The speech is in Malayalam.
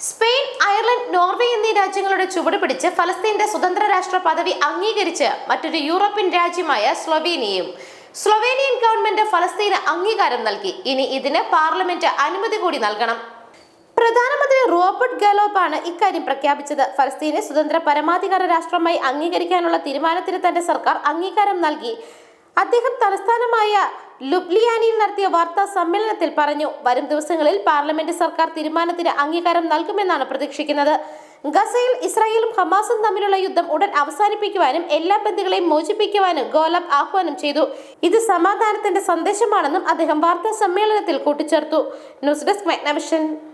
സ്പെയിൻ അയർലൻഡ് നോർവേ എന്നീ രാജ്യങ്ങളുടെ ചുവട് പിടിച്ച് ഫലസ്തീന്റെ സ്വതന്ത്ര രാഷ്ട്ര പദവി അംഗീകരിച്ച് മറ്റൊരു യൂറോപ്യൻ രാജ്യമായ സ്ലൊവേനിയയും സ്ലൊവേനിയൻ ഗവൺമെന്റ് ഫലസ്തീന് അംഗീകാരം നൽകി ഇനി ഇതിന് പാർലമെന്റ് അനുമതി കൂടി നൽകണം പ്രധാനമന്ത്രി റോബർട്ട് ഗലോബാണ് ഇക്കാര്യം പ്രഖ്യാപിച്ചത് ഫലസ്തീനെ സ്വതന്ത്ര പരമാധികാര രാഷ്ട്രമായി അംഗീകരിക്കാനുള്ള തീരുമാനത്തിന് തന്റെ സർക്കാർ അംഗീകാരം നൽകി അദ്ദേഹം തലസ്ഥാനമായ ലുബ്ലിയാനിയിൽ നടത്തിയ വാർത്താ സമ്മേളനത്തിൽ പറഞ്ഞു വരും ദിവസങ്ങളിൽ പാർലമെന്റ് സർക്കാർ തീരുമാനത്തിന് അംഗീകാരം നൽകുമെന്നാണ് പ്രതീക്ഷിക്കുന്നത് ഗസയിൽ ഇസ്രായേലും ഹമാസും തമ്മിലുള്ള യുദ്ധം ഉടൻ അവസാനിപ്പിക്കുവാനും എല്ലാ ബന്ദികളെയും മോചിപ്പിക്കുവാനും ഗോലബ് ആഹ്വാനം ചെയ്തു ഇത് സമാധാനത്തിന്റെ സന്ദേശമാണെന്നും അദ്ദേഹം വാർത്താ സമ്മേളനത്തിൽ കൂട്ടിച്ചേർത്തു ന്യൂസ് ഡെസ്ക് മെഗ്നവിഷൻ